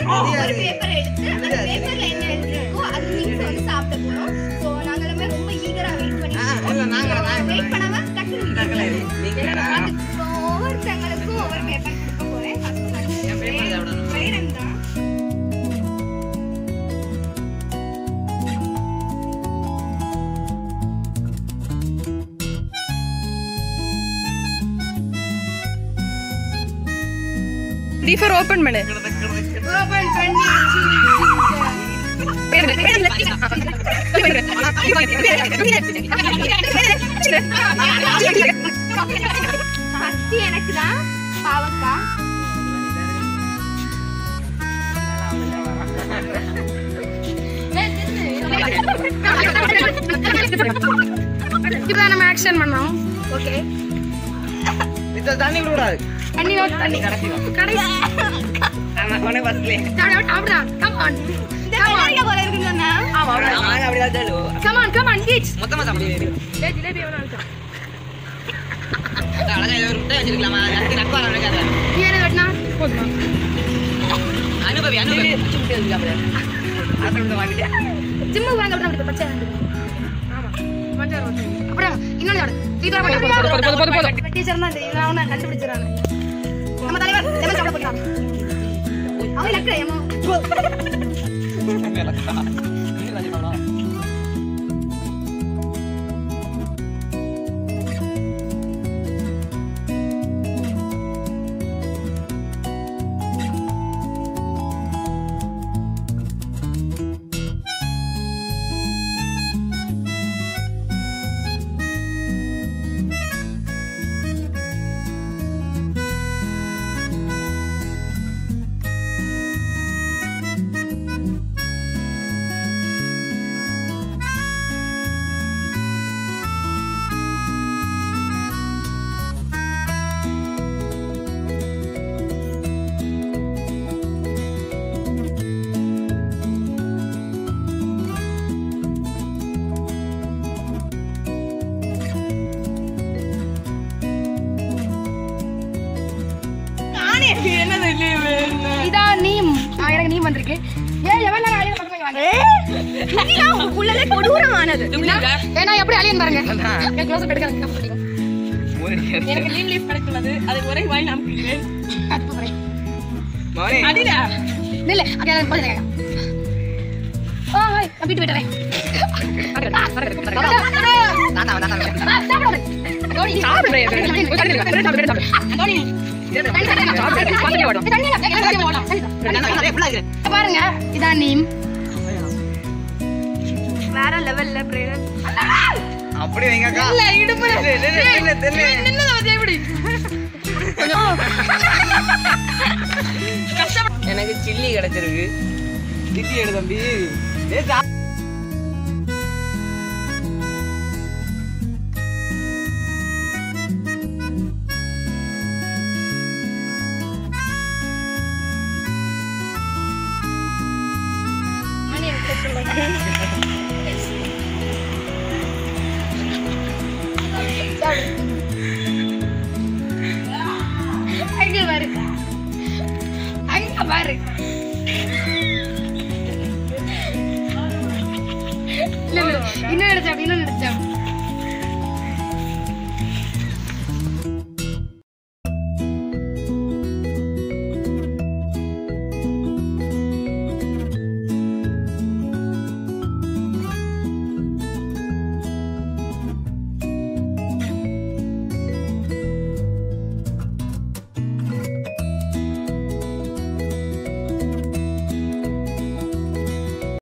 ஒரு பேப்பர் எடுத்து அந்த பேப்பர்ல என்ன எழுதிருக்கோ அது நீங்க வந்து சாப்பிட போறோம் சோ நாங்க எல்லாமே ரொம்ப ஈகரா வெயிட் பண்ணி வெயிட் பண்ணாம டக்குனு இப்போ ஒவ்வொருத்தங்களுக்கும் ஒவ்வொரு பேப்பர் கொடுக்க போறேன் என் paper சாப்பிடணும். பிரேரன் தான் ரீஃபர் ஓபன் பண்ணு ஓபன் பண்ணி ஃபர்ஸ்ட் எனக்கு தான் பாவக்கா இப்பதான் நம்ம ஆக்ஷன் பண்ணோம் ஓகே தண்ணி விடக்கூடாது தண்ணி நோட் தண்ணி கடைசி கடைசி உனக்கு ஃபர்ஸ்ட்லே அப்படிதான் கம் ஆன் இந்த வெள்ளரிக்கா போல இருக்குன்னு சொன்னா நாங்க அப்படிதான் சொல்லுவோம் கம் ஆன் கம் ஆன் டீச் மொத்தமா சாப்பிடுவோம் டேய் ஜிலேபி எவ்வளவு இருக்கு அழகா இது ஒரு முட்டை வச்சிருக்கலாமா அதுக்கு நட்பாக இருக்காது நீ என்ன வெட்டினா போதுமா அனுபவி அனுபவி அப்புறம் வாங்கிட்டேன் ஜிம்முக்கு வாங்க அப்படி அப்படி பச்சை வாங்க. ஆமா மஞ்சள் ரோட்டு அப்புறம் இன்னொன்னு சாப்பிடு தீவிர பண்ணி டீச்சர் தான் தெரியும் அவனை கண்டுபிடிச்சிடறாங்க நம்ம தலைவர் லெமன் சாப்பிட போகிறான் அவன் லக்கு ஏமா இதான் நீம் ஆ, எனக்கு நீம் வந்திருக்கு ஏய் எவ்வளவு நேரம் அழியன் பக்கம் வாங்க உள்ளே கொடூரமானது ஏன்னா எப்படி அழியன் பாருங்க என் க்ளோஸ் எடுக்க பிடிக்கும் எனக்கு லீவ் லீவ் கிடைக்குள்ளது அது ஒரே வாய் நமக்கு அடுத்து போறேன் மௌனி அடிடா இல்ல அங்க போடுங்க ஓ ஹாய் நான் வீட்டு போயிட்டறேன் நான் தான் நான் தான் சாப்பிடு தோனி சாப்பிடு தோனி பாருங்க இதான் நீம் வேற லெவல்ல பிரேரன் அப்படி வைங்கக்கா இல்ல இடுப்பு தெரியல, தெரியல, தெரியல. நின்னத வந்து எப்படி எனக்கு சில்லி கிடைச்சிருக்கு சில்லி எடு தம்பி ஏய், சா- அங்க பாரு அங்க பாரு இல்ல இல்ல இன்னும் நினைச்சா இன்னும் நினைச்சா